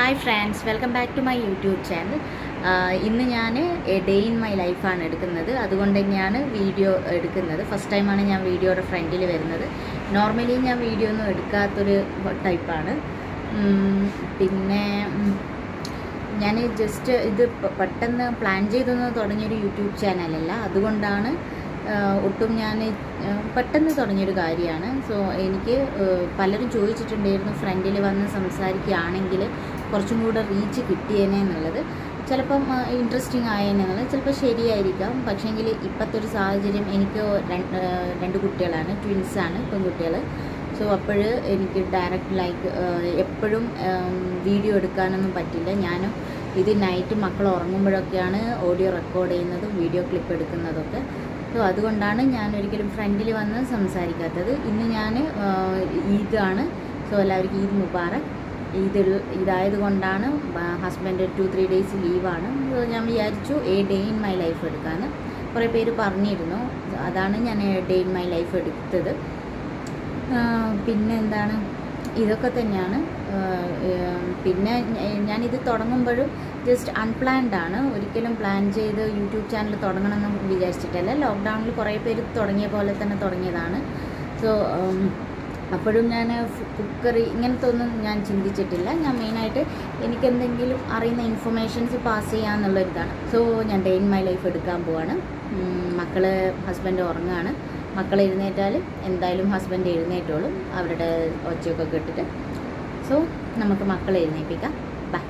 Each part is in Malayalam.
Hi friends welcome back to my YouTube channel ഇന്ന് ഞാൻ ഡേ ഇൻ മൈ ലൈഫാണ് എടുക്കുന്നത് അതുകൊണ്ട് തന്നെയാണ് വീഡിയോ എടുക്കുന്നത് ഫസ്റ്റ് ടൈമാണ് ഞാൻ വീഡിയോയുടെ ഫ്രണ്ടിൽ വരുന്നത് നോർമലി ഞാൻ വീഡിയോ ഒന്നും എടുക്കാത്തൊരു ടൈപ്പാണ് പിന്നെ ഉം, ഞാൻ ജസ്റ്റ് ഇത് പെ- പെട്ടെന്ന് പ്ലാൻ ചെയ്തൊന്ന് തുടങ്ങിയൊരു യൂട്യൂബ് ചാനലല്ല അതുകൊണ്ടാണ് ആ, ഒട്ടും ഞാൻ ആ, പെട്ടെന്ന് തുടങ്ങിയൊരു കാര്യമാണ് സോ എനിക്ക് ആ, പലരും ചോദിച്ചിട്ടുണ്ടായിരുന്നു ഫ്രണ്ടിൽ വന്ന് സംസാരിക്കുകയാണെങ്കിൽ കുറച്ചും കൂടെ റീച്ച് കിട്ടിയേനെ എന്നുള്ളത് ചിലപ്പം ഇൻട്രസ്റ്റിംഗ് ആയേനെ എന്നുള്ളത് ചിലപ്പോൾ ശരിയായിരിക്കാം പക്ഷേങ്കിൽ ഇപ്പോഴത്തെ ഒരു സാഹചര്യം എനിക്ക് രണ്ട് ആ, രണ്ട് കുട്ടികളാണ് ട്വിൻസാണ് പെൺകുട്ടികൾ സോ അപ്പോൾ എനിക്ക് ഡയറക്റ്റ് ലൈക്ക് എപ്പോഴും വീഡിയോ എടുക്കാനൊന്നും പറ്റില്ല ഞാനും ഇത് നൈറ്റ് മക്കൾ ഉറങ്ങുമ്പോഴൊക്കെയാണ് ഓഡിയോ റെക്കോർഡ് ചെയ്യുന്നതും വീഡിയോ ക്ലിപ്പ് എടുക്കുന്നതൊക്കെ സോ അതുകൊണ്ടാണ് ഞാൻ ഒരിക്കലും ഫ്രണ്ടിൽ വന്ന് സംസാരിക്കാത്തത് ഇന്ന് ഞാൻ ഈദാണ് സോ എല്ലാവർക്കും ഈദ് മുബാറക് ഈദ് ഇതായത് കൊണ്ടാണ് ഹസ്ബൻഡ് ടു ത്രീ ഡേയ്സ് ലീവാണ് സോ ഞാൻ വിചാരിച്ചു a day in my life എടുക്കാമെന്ന് കുറേ പേര് പറഞ്ഞിരുന്നു അതാണ് ഞാൻ ഡേ ഇൻ മൈ ലൈഫ് എടുത്തത് ആ, പിന്നെ എന്താണ് ഇതൊക്കെ തന്നെയാണ് ആ, ഏം, പിന്നെ ഞ- ഞാനിത് തുടങ്ങുമ്പോഴും ജസ്റ്റ് അൺപ്ലാൻഡ് ആണ് ഒരിക്കലും പ്ലാൻ ചെയ്ത് യൂട്യൂബ് ചാനൽ തുടങ്ങണമെന്ന് വിചാരിച്ചിട്ടല്ല ലോക്ക്ഡൗണിൽ കുറേ പേര് തുടങ്ങിയ പോലെ തന്നെ തുടങ്ങിയതാണ് സോ അപ്പോഴും ഞാൻ കുക്കറി ഇങ്ങനത്തെ ഒന്നും ഞാൻ ചിന്തിച്ചിട്ടില്ല ഞാൻ മെയിനായിട്ട് എനിക്ക് എന്തെങ്കിലും അറിയുന്ന ഇൻഫർമേഷൻസ് പാസ് ചെയ്യാന്നുള്ളൊരിതാണ് സോ ഞാൻ ഡേ ഇൻ മൈ ലൈഫ് എടുക്കാൻ പോവാണ് മക്കൾ ഹസ്ബൻഡ് ഉറങ്ങുകയാണ് മക്കൾ എഴുന്നേറ്റാൽ എന്തായാലും ഹസ്ബൻഡ് എഴുന്നേറ്റോളും അവരുടെ ഒച്ചയൊക്കെ കേട്ടിട്ട് സോ നമുക്ക് മക്കളെ എഴുന്നേൽപ്പിക്കാം ബൈ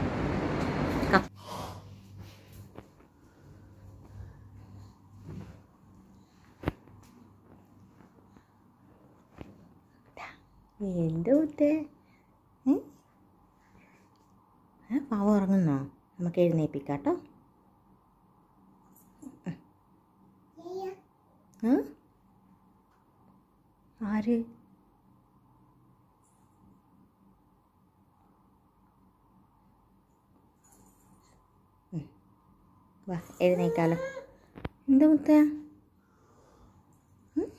എൻ്റെ കുത്തേ പാവം ഉറങ്ങുന്നോ നമുക്ക് എഴുന്നേൽപ്പിക്കാം കേട്ടോ ഉം. ആര് ഉം. വാ എഴുന്നേക്കാലോ എന്താ മുത്ത ഉം?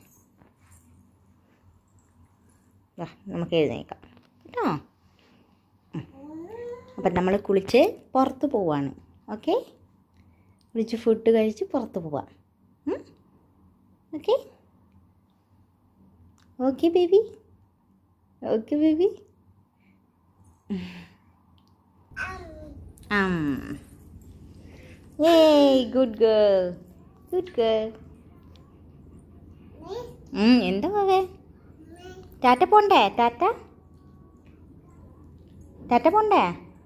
വാ നമുക്ക് എഴുന്നേക്കാം കേട്ടോ ഉം. അപ്പം നമ്മൾ കുളിച്ച് പുറത്ത് പോവാണ് ഓക്കെ കുളിച്ച് ഫുഡ് കഴിച്ച് പുറത്ത് പോവാം okay okay baby okay baby um yay good girl good girl ഉം, എന്താ പോവേ ടാറ്റ പോണ്ടേ ടാറ്റ ടാറ്റ പോണ്ടേ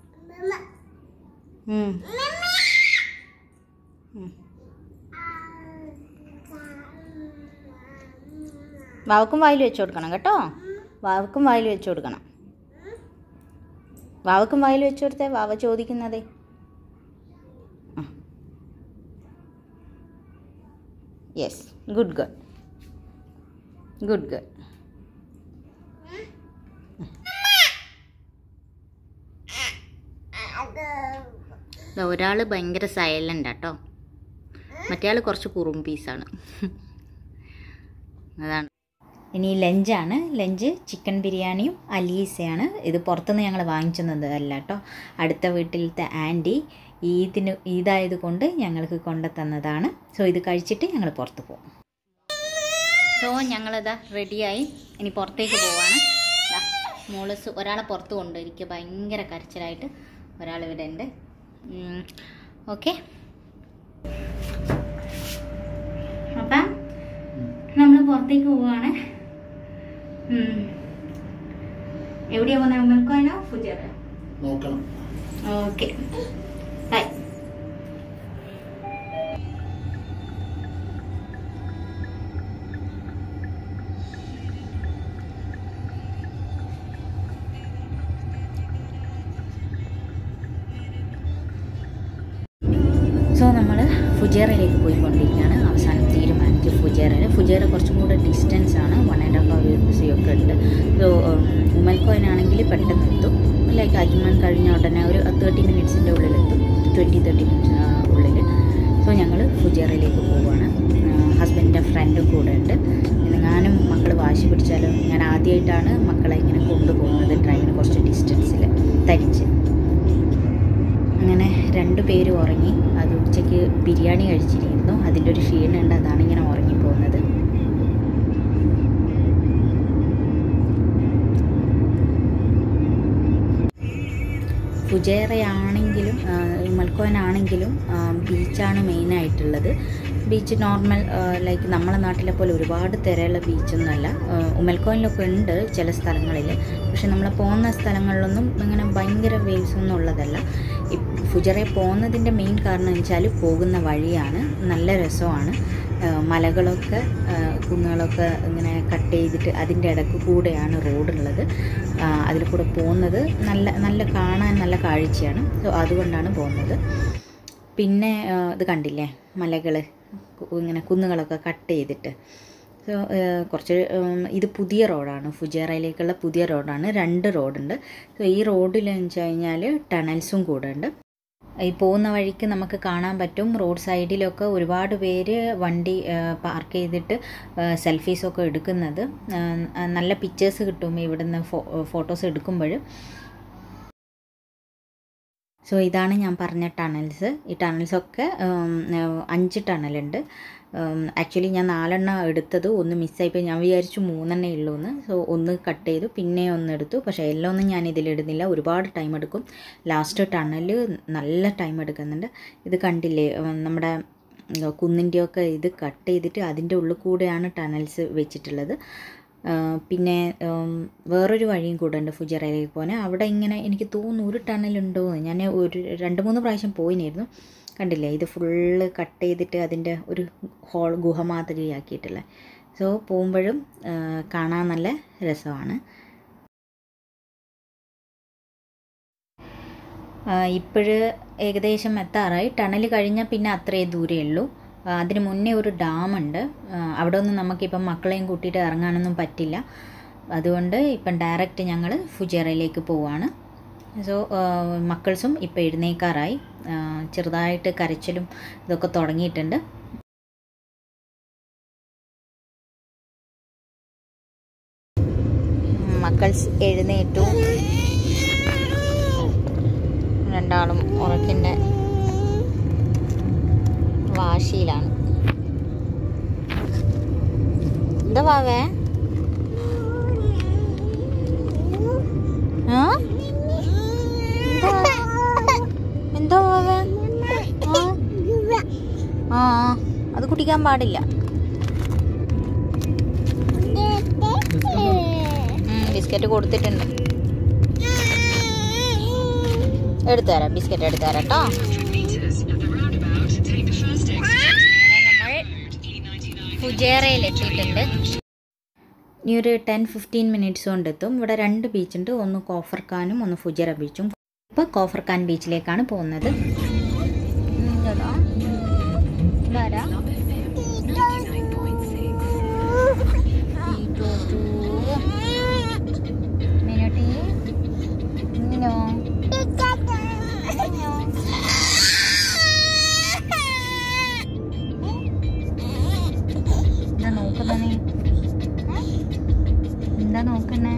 ഉം. ഉം. വാവക്കും വായിൽ വെച്ച് കൊടുക്കണം കേട്ടോ വാവക്കും വായിൽ വെച്ച് കൊടുക്കണം വാവക്കും വായിൽ വെച്ച് കൊടുത്തേ വാവ ചോദിക്കുന്നതേ yes good good good good ഒരാൾ ഭയങ്കര സൈലൻ്റ് ആട്ടോ മറ്റേ ആൾ കുറച്ച് കുറുമ്പീസാണ് അതാണ് ഇനി ലഞ്ചാണ് ലഞ്ച് ചിക്കൻ ബിരിയാണിയും അലീസയാണ് ഇത് പുറത്തുനിന്ന് ഞങ്ങൾ വാങ്ങിച്ചതല്ല കേട്ടോ അടുത്ത വീട്ടിലത്തെ ആൻറ്റി ഈദിന് ഈദായത് കൊണ്ട് ഞങ്ങൾക്ക് കൊണ്ടു തന്നതാണ് സോ ഇത് കഴിച്ചിട്ട് ഞങ്ങൾ പുറത്ത് പോകും സോ ഞങ്ങളിതാ റെഡിയായി ഇനി പുറത്തേക്ക് പോവാണ് ദാ, മോള് സു- ഒരാളെ പുറത്ത് കൊണ്ടുപോയിരിക്കുക ഭയങ്കര കരച്ചിലായിട്ട് ഒരാൾ ഇവിടെ ഉണ്ട് ഓക്കെ അപ്പം നമ്മൾ പുറത്തേക്ക് പോവാണ് ഉം. എവിടെയാ പോകുന്നത് ഉമ്മൽക്കോനോ ഫുജറോ നോക്കണം ഓക്കെ ബൈ സോ നമ്മൾ ഫുജേറയിലേക്ക് പോയിക്കൊണ്ടിരിക്കുകയാണ് അവസാനം തീരുമാനിച്ചു ഫുജേറയിൽ ഫുജേറ കുറച്ചും കൂടെ ഡിസ്റ്റൻസ് ആണ് വൺ ആൻഡ് ഹാഫ് അവേഴ്സ് ഒക്കെ ഉണ്ട് സോ ഉമ്മൽക്കോയിനാണെങ്കിൽ പെട്ടെന്ന് എത്തും ലൈക്ക് അജ്മാൻ കഴിഞ്ഞ ഉടനെ ഒരു തേർട്ടി മിനിറ്റ്സിൻ്റെ ഉള്ളിലെത്തും ട്വൻറ്റി തേർട്ടി മിനിറ്റ്സ് ഉള്ളിൽ സോ ഞങ്ങൾ ഫുജേറയിലേക്ക് പോവുകയാണ് ഹസ്ബൻഡിൻ്റെ ഫ്രണ്ടും കൂടെ ഉണ്ട് ഞാനും മക്കൾ വാശി പിടിച്ചാലും ഞാൻ ആദ്യമായിട്ടാണ് മക്കളെ ഇങ്ങനെ കൊണ്ടുപോകുന്നത് ട്രെയിനിന് കുറച്ച് ഡിസ്റ്റൻസിൽ തരിച്ച് പേര് ഉറങ്ങി അത് ഉച്ചയ്ക്ക് ബിരിയാണി കഴിച്ചിരിക്കുന്നു അതിൻ്റെ ഒരു ക്ഷീണമുണ്ട് അതാണ് ഇങ്ങനെ ഉറങ്ങിപ്പോകുന്നത് ഫുജേറയാണെങ്കിലും മൽക്കോനാണെങ്കിലും ബീച്ചാണ് മെയിനായിട്ടുള്ളത് ബീച്ച് നോർമൽ ലൈക്ക് നമ്മളെ നാട്ടിലെ പോലെ ഒരുപാട് തിരയുള്ള ബീച്ചൊന്നുമല്ല ഉമൽക്കോനിലൊക്കെ ഉണ്ട് ചില സ്ഥലങ്ങളിൽ പക്ഷെ നമ്മൾ പോകുന്ന സ്ഥലങ്ങളിലൊന്നും ഇങ്ങനെ ഭയങ്കര വേവ്സ് ഒന്നും ഉള്ളതല്ല ഈ ഫുജറെ പോകുന്നതിൻ്റെ മെയിൻ കാരണം എന്ന് വെച്ചാൽ പോകുന്ന വഴിയാണ് നല്ല രസമാണ് മലകളൊക്കെ കുന്നുകളൊക്കെ ഇങ്ങനെ കട്ട് ചെയ്തിട്ട് അതിൻ്റെ ഇടയ്ക്ക് കൂടെയാണ് റോഡുള്ളത് അതിൽ കൂടെ പോകുന്നത് നല്ല നല്ല കാണാൻ നല്ല കാഴ്ചയാണ് സോ അതുകൊണ്ടാണ് പോകുന്നത് പിന്നെ ഇത് കണ്ടില്ലേ മലകൾ ഇങ്ങനെ കുന്നുകളൊക്കെ കട്ട് ചെയ്തിട്ട് സോ കുറച്ച് ഇത് പുതിയ റോഡാണ് ഫുജേറയിലേക്കുള്ള പുതിയ റോഡാണ് രണ്ട് റോഡുണ്ട് സോ ഈ റോഡിൽ എന്ന് വെച്ച് കഴിഞ്ഞാൽ ടണൽസും കൂടെ ഉണ്ട് ഈ പോകുന്ന വഴിക്ക് നമുക്ക് കാണാൻ പറ്റും റോഡ് സൈഡിലൊക്കെ ഒരുപാട് പേര് വണ്ടി പാർക്ക് ചെയ്തിട്ട് സെൽഫീസൊക്കെ എടുക്കുന്നത് നല്ല പിക്ചേഴ്സ് കിട്ടും ഇവിടുന്ന് ഫോട്ടോസ് എടുക്കുമ്പോൾ സോ ഇതാണ് ഞാൻ പറഞ്ഞ ടണൽസ് ഈ ടണൽസൊക്കെ അഞ്ച് ടണലുണ്ട് ആക്ച്വലി ഞാൻ നാലെണ്ണം എടുത്തത് ഒന്ന് മിസ്സായിപ്പോയി ഞാൻ വിചാരിച്ചു മൂന്നെണ്ണേ ഉള്ളൂ എന്ന് സോ ഒന്ന് കട്ട് ചെയ്തു പിന്നെ ഒന്ന് എടുത്തു പക്ഷേ എല്ലാം ഒന്നും ഞാൻ ഇതിലിടുന്നില്ല ഒരുപാട് ടൈം എടുക്കും ലാസ്റ്റ് ടണൽ നല്ല ടൈം എടുക്കുന്നുണ്ട് ഇത് കണ്ടില്ലേ നമ്മുടെ കുന്നിൻ്റെയൊക്കെ ഇത് കട്ട് ചെയ്തിട്ട് അതിൻ്റെ ഉള്ളിൽ കൂടെയാണ് ടണൽസ് വെച്ചിട്ടുള്ളത് പിന്നെ വേറൊരു വഴിയും കൂടെ ഉണ്ട് ഫുജറയിലേക്ക് പോകാൻ അവിടെ ഇങ്ങനെ എനിക്ക് തോന്നുന്നു ഒരു ടണലുണ്ടോ ഞാൻ ഒരു രണ്ട് മൂന്ന് പ്രാവശ്യം പോയിനായിരുന്നു കണ്ടില്ലേ ഇത് ഫുള്ള് കട്ട് ചെയ്തിട്ട് അതിൻ്റെ ഒരു ഹോൾ ഗുഹ മാതിരിയാക്കിയിട്ടുള്ള സോ പോകുമ്പോഴും കാണാൻ നല്ല രസമാണ് ഇപ്പോഴ് ഏകദേശം എത്താറായി ടണൽ കഴിഞ്ഞാൽ പിന്നെ അത്രയേ ദൂരേ ഉള്ളൂ അതിന് മുന്നേ ഒരു ഡാമുണ്ട് അവിടെ ഒന്നും നമുക്കിപ്പം മക്കളെയും കൂട്ടിയിട്ട് ഇറങ്ങാനൊന്നും പറ്റില്ല അതുകൊണ്ട് ഇപ്പം ഡയറക്റ്റ് ഞങ്ങൾ ഫുജേറയിലേക്ക് പോവാണ് സോ മക്കൾസും ഇപ്പം എഴുന്നേക്കാറായി ചെറുതായിട്ട് കരച്ചിലും ഇതൊക്കെ തുടങ്ങിയിട്ടുണ്ട് മക്കൾസ് എഴുന്നേറ്റു രണ്ടാളും ഉറക്കിൻ്റെ വാശിയിലാണ് എന്താ വാവേ ആ എന്താ വാവേ ആ അത് കുടിക്കാൻ പാടില്ല ബിസ്ക്കറ്റ് കൊടുത്തിട്ടുണ്ട് എടുത്തുതരാം ബിസ്ക്കറ്റ് എടുത്തുതരാം കേട്ടോ ഫുജേറയിൽ എത്തിയിട്ടുണ്ട് ഇനി ഒരു ടെൻ ഫിഫ്റ്റീൻ മിനിറ്റ്സ് കൊണ്ട് എത്തും ഇവിടെ രണ്ട് ബീച്ചുണ്ട് ഒന്ന് കോഫർഖാനും ഒന്ന് ഫുജേറ ബീച്ചും ഇപ്പോൾ കോഫർഖാൻ ബീച്ചിലേക്കാണ് പോകുന്നത് എന്താ നോക്കുന്നേ നീ എന്താ നോക്കുന്നേ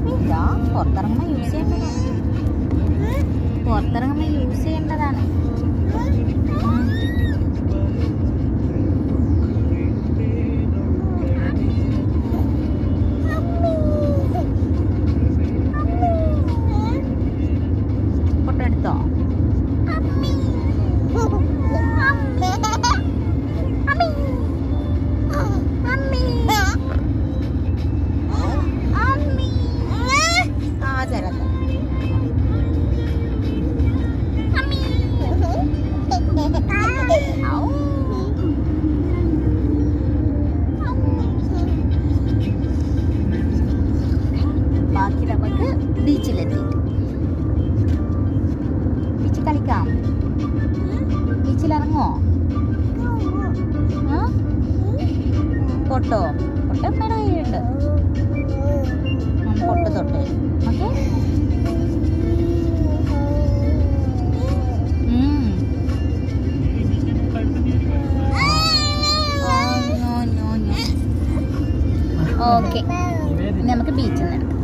ഇതാ പുറത്തിറങ്ങുമ്പോൾ യൂസ് ചെയ്യേണ്ടതാണ് പുറത്തിറങ്ങുമ്പോൾ യൂസ് ചെയ്യേണ്ടതാണ് ഉം. ഫോട്ടോ എടുത്തോ ആ തരാം ബാക്കി നമുക്ക് ബീച്ചിലെത്തിയിട്ട് ബീച്ചിൽ കളിക്കാം ബീച്ചിൽ ഇറങ്ങോ ആ പൊട്ടോ പൊട്ട അമ്മയുടെ കയ്യിലുണ്ട് ഉം, പൊട്ട് തൊട്ട് ഓക്കെ ഓക്കെ നമുക്ക് ബീച്ചിൽ നിന്ന് എടുക്കാം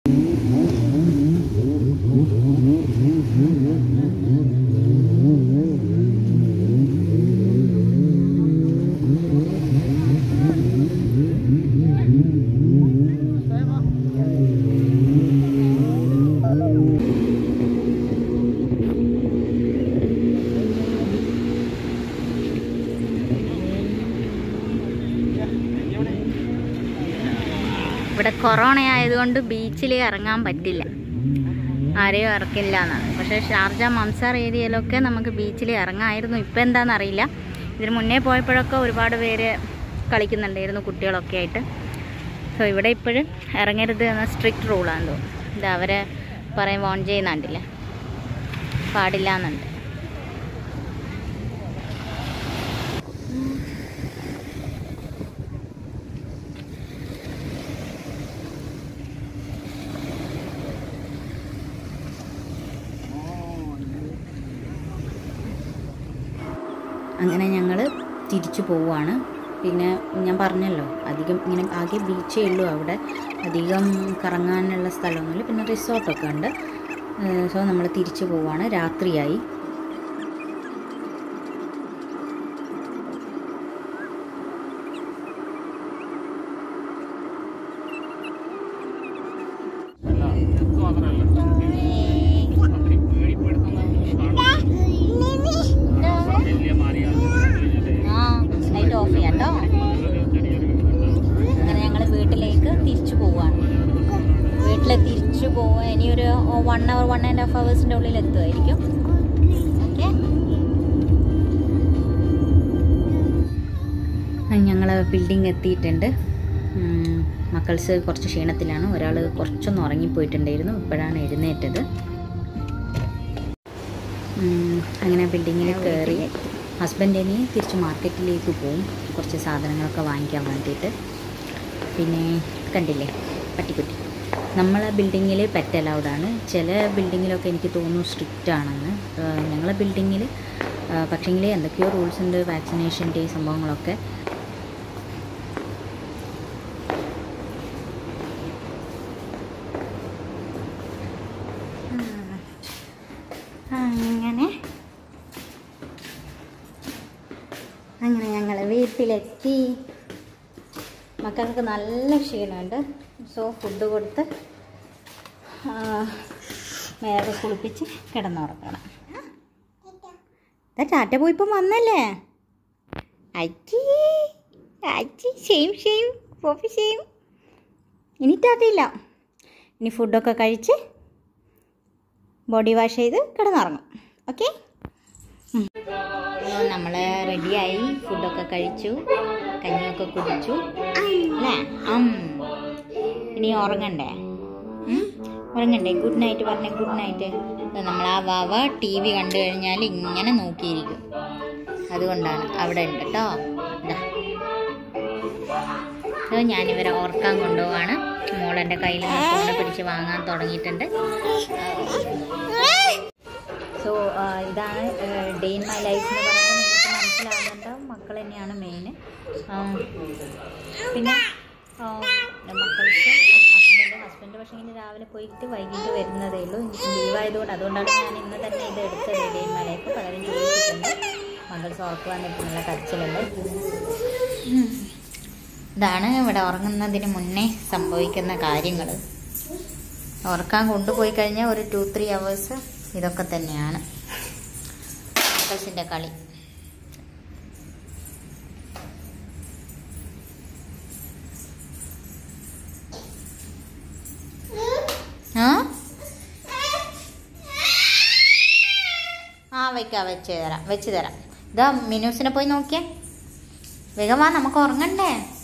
ഇവിടെ കൊറോണ ആയതുകൊണ്ട് ബീച്ചിൽ ഇറങ്ങാൻ പറ്റില്ല ആരെയും ഇറക്കില്ല എന്നാണ് പക്ഷേ ഷാർജ മംസാർ ഏരിയയിലൊക്കെ നമുക്ക് ബീച്ചിൽ ഇറങ്ങാമായിരുന്നു ഇപ്പം എന്താണെന്ന് അറിയില്ല ഇതിന് മുന്നേ പോയപ്പോഴൊക്കെ ഒരുപാട് പേര് കളിക്കുന്നുണ്ടായിരുന്നു കുട്ടികളൊക്കെ ആയിട്ട് സോ ഇവിടെ ഇപ്പോഴും ഇറങ്ങരുത് എന്ന സ്ട്രിക്റ്റ് റൂളാണ് തോന്നുന്നു ഇത് അവരെ പറയും വോൺ ചെയ്യുന്നുണ്ടില്ലേ പാടില്ല എന്നുണ്ട് അങ്ങനെ ഞങ്ങൾ തിരിച്ചു പോവുകയാണ് പിന്നെ ഞാൻ പറഞ്ഞല്ലോ അധികം ഇങ്ങനെ ആകെ ബീച്ചേ ഉള്ളൂ അവിടെ അധികം കറങ്ങാനുള്ള സ്ഥലമൊന്നുമില്ല പിന്നെ റിസോർട്ടൊക്കെ ഉണ്ട് സോ നമ്മൾ തിരിച്ചു പോവുകയാണ് രാത്രിയായി ആ ലൈറ്റ് ഓഫ് ചെയ്യാം കേട്ടോ അങ്ങനെ ഞങ്ങൾ വീട്ടിലേക്ക് തിരിച്ചു പോവാണ് വീട്ടിൽ തിരിച്ചു പോവാൻ ഇനി ഒരു one hour one and half ഹവേഴ്സിൻ്റെ ഉള്ളിൽ എത്തുമായിരിക്കും ഓക്കെ ഞങ്ങൾ ബിൽഡിംഗ് എത്തിയിട്ടുണ്ട് ഉം, മക്കൾസ് കുറച്ച് ക്ഷീണത്തിലാണ് ഒരാൾ കുറച്ചൊന്ന് ഉറങ്ങിപ്പോയിട്ടുണ്ടായിരുന്നു ഇപ്പോഴാണ് എഴുന്നേറ്റത് ഉം, അങ്ങനെ ബിൽഡിങ്ങിൽ കയറി ഹസ്ബൻഡ് ഇനി തിരിച്ച് മാർക്കറ്റിലേക്ക് പോവും കുറച്ച് സാധനങ്ങളൊക്കെ വാങ്ങിക്കാൻ വേണ്ടിയിട്ട് പിന്നെ കണ്ടില്ലേ പട്ടിക്കുട്ടി നമ്മളെ ബിൽഡിങ്ങിൽ പെറ്റ് അലൗഡാണ് ചില ബിൽഡിങ്ങിലൊക്കെ എനിക്ക് തോന്നുന്നു സ്ട്രിക്റ്റ് ആണെന്ന് ഏഹ് ഞങ്ങളെ ബിൽഡിങ്ങിൽ പക്ഷേങ്കിൽ എന്തൊക്കെയോ റൂൾസ് ഉണ്ട് വാക്സിനേഷൻ്റെ സംഭവങ്ങളൊക്കെ അങ്ങനെ അങ്ങനെ ഞങ്ങൾ വീട്ടിലെത്തി മക്കൾക്ക് നല്ല ക്ഷീണമുണ്ട് സോ ഫുഡ് കൊടുത്ത് ആ, മേലെ കുളിപ്പിച്ച് കിടന്നുറങ്ങണം ദാ ടാറ്റ പോയിപ്പം വന്നല്ലേ അച്ചി അച്ചി ഷെയിം ഷെയിം പോപ്പി ഷെയിം ഇനി ടാറ്റയില്ല ഇനി ഫുഡൊക്കെ കഴിച്ച് ബോഡി വാഷ് ചെയ്ത് കിടന്നുറങ്ങും ഓക്കെ നമ്മൾ റെഡിയായി ഫുഡൊക്കെ കഴിച്ചു കഞ്ഞിയൊക്കെ കുടിച്ചു അല്ലേ അം ഇനി ഉറങ്ങണ്ടേ ഉം? ഉറങ്ങണ്ടേ ഗുഡ് നൈറ്റ് പറഞ്ഞേ ഗുഡ് നൈറ്റ് നമ്മൾ ആ വാവ ടി വി കണ്ടു കഴിഞ്ഞാൽ ഇങ്ങനെ നോക്കിയിരിക്കും അതുകൊണ്ടാണ് അവിടെ ഉണ്ട് കേട്ടോ ഇതാ ഇത് ഞാനിവരെ ഓർക്കാൻ കൊണ്ടുപോവാണ് മോളെൻ്റെ കയ്യിൽ നിന്ന് ഫോണ് പിടിച്ച് വാങ്ങാൻ തുടങ്ങിയിട്ടുണ്ട് സോ ഇതാണ് ഡേ ഇൻ മൈ ലൈഫ് എന്ന് പറയുന്നത് നിങ്ങൾക്ക് മനസ്സിലാവുന്നുണ്ടാവും മക്കൾ തന്നെയാണ് മെയിൻ പിന്നെ ആ, മക്കൾക്ക് ഹസ്ബൻഡ് ഹസ്ബൻഡ് പക്ഷേ ഇത് രാവിലെ പോയിട്ട് വൈകിട്ട് വരുന്നതേ ഉള്ളൂ ലീവായതുകൊണ്ട് അതുകൊണ്ടാണ് ഞാൻ ഇന്ന് തന്നെ ഇത് എടുത്തത് ഡേ ഇൻ മൈ ലൈഫ് പലരും ചോദിച്ചിട്ടുണ്ട് മകൾസ് ഉറപ്പ് വന്നിട്ട് നല്ല കരച്ചിലുണ്ട് ഉം. ഇതാണ് ഇവിടെ ഉറങ്ങുന്നതിന് മുന്നേ സംഭവിക്കുന്ന കാര്യങ്ങൾ ഉറക്കാൻ കൊണ്ടുപോയി കഴിഞ്ഞാൽ ഒരു ടു ത്രീ അവേഴ്സ് ഇതൊക്കെ തന്നെയാണ് മക്കൾസിൻ്റെ കളി ആ ആ വെക്കാം വെച്ച് തരാം വെച്ച് തരാം ഇതാ മിനൂസിനെ പോയി നോക്കിയേ വേഗം വാ നമുക്ക് ഉറങ്ങണ്ടേ